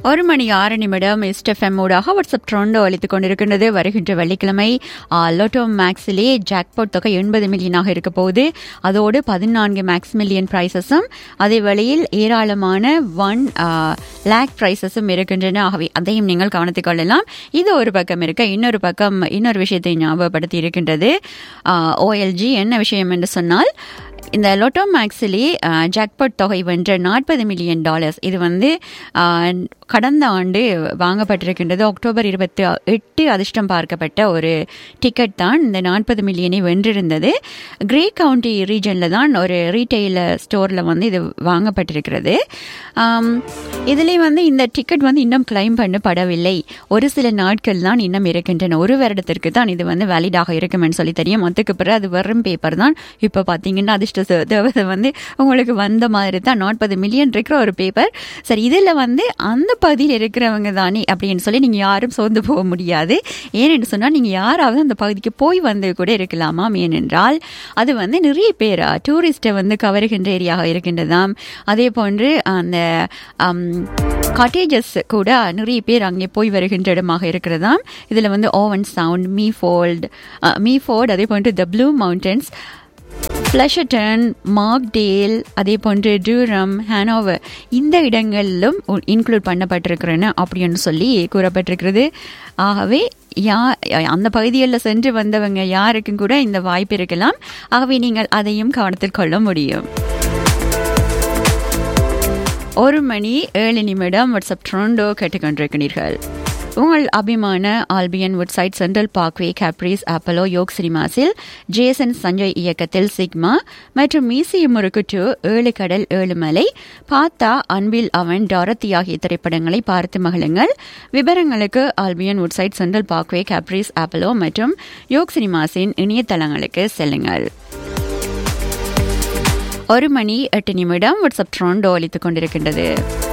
ஒரு மணி ஆறு நிமிடம் எஸ்டெஃப்எம் ஊடாக வாட்ஸ்அப் ட்ரோண்டோ அளித்துக் கொண்டிருக்கின்றது வருகின்ற வெள்ளிக்கிழமை ஆ, லோட்டோ மேக்ஸிலே ஜாக்பாட் தொகை எண்பது மில்லியனாக இருக்க போகுது அதோடு பதினான்கு மேக்ஸ் மில்லியன் பிரைசஸும் அதே வேளையில் ஏராளமான ஒன் லேக் பிரைசஸும் இருக்கின்றன ஆகவே அதையும் நீங்கள் கவனித்துக் கொள்ளலாம் இது ஒரு பக்கம் இருக்க இன்னொரு பக்கம் இன்னொரு விஷயத்தை ஞாபகப்படுத்தி இருக்கின்றது ஓஎல்ஜி என்ன விஷயம் என்று சொன்னால் இந்த லோட்டோ மேக்ஸிலே ஜாக்பாட் தொகை வென்ற நாற்பது மில்லியன் டாலர்ஸ் இது வந்து ஆ, கடந்த ஆண்டு வாங்கப்பட்டிருக்கின்றது அக்டோபர் இருபத்தி எட்டு அதிர்ஷ்டம் பார்க்கப்பட்ட ஒரு டிக்கெட் தான் இந்த நாற்பது மில்லியனை வென்றிருந்தது கிரே கவுண்டி ரீஜனில் தான் ஒரு ரீட்டெயில் ஸ்டோரில் வந்து இது வாங்கப்பட்டிருக்கிறது ஆம், இதிலே வந்து இந்த டிக்கெட் வந்து இன்னும் கிளைம் பண்ணப்படவில்லை ஒரு சில நாட்கள் தான் இன்னும் இருக்கின்றன ஒரு வருடத்திற்கு தான் இது வந்து வேலிடாக இருக்குமென்னு சொல்லி தெரியும் அதுக்கு பிறகு அது வெறும் பேப்பர் தான் இப்போ பார்த்தீங்கன்னா அதிர்ஷ்ட ச- தேவதை வந்து உங்களுக்கு வந்த மாதிரி தான் நாற்பது மில்லியன் இருக்கிற ஒரு பேப்பர் சரி இதில் வந்து அந்த பகுதியில் இருக்கிறவங்க தானே அப்படின்னு சொல்லி நீங்கள் யாரும் சோர்ந்து போக முடியாது ஏனென்று சொன்னால் நீங்கள் யாராவது அந்த பகுதிக்கு போய் வந்து கூட இருக்கலாமாம் ஏனென்றால் அது வந்து நிறைய பேர் டூரிஸ்ட்டை வந்து கவருகின்ற ஏரியாக இருக்கின்றதாம் அதே போன்று அந்த காட்டேஜஸ் கூட நிறைய பேர் அங்கே போய் வருகின்ற இடமாக இருக்கிறதாம் இதில் வந்து Owen Sound Meaford Meaford அதே போன்று த ப்ளூ மவுண்டன்ஸ் பிளஷட்டன் மார்க்டேல் அதே போன்று டூரம் ஹேனோவர் இந்த இடங்களிலும் இன்க்ளூட் பண்ணப்பட்டிருக்கிறன அப்படின்னு சொல்லி கூறப்பட்டிருக்கிறது ஆகவே யா அந்த பகுதிகளில் சென்று வந்தவங்க யாருக்கும் கூட இந்த வாய்ப்பு இருக்கலாம் ஆகவே நீங்கள் அதையும் கவனத்தில் கொள்ள முடியும் ஒரு மணி ஏழு நிமிடம் வாட்ஸ்அப் ட்ரோண்டோ கேட்டுக்கொண்டிருக்கிறீர்கள் உங்கள் அபிமான Albion Woodside Central Parkway Caprice Apollo York சினிமாஸில் ஜேசன் சஞ்சய் இயக்கத்தில் சிக்மா மற்றும் மீசிய முறுக்குட்டு ஏழு கடல் ஏழு மலை பாத்தா அன்பில் அவன் டாரத்தி ஆகிய திரைப்படங்களை பார்த்து மகிழுங்கள் விவரங்களுக்கு Albion Woodside Central Parkway Caprice Apollo மற்றும் யோக் சினிமாஸின் இணையதளங்களுக்கு செல்லுங்கள் ஒரு மணி எட்டு நிமிடம் வாட்ஸ்அப் ட்ரோண்டோ அளித்துக் கொண்டிருக்கின்றது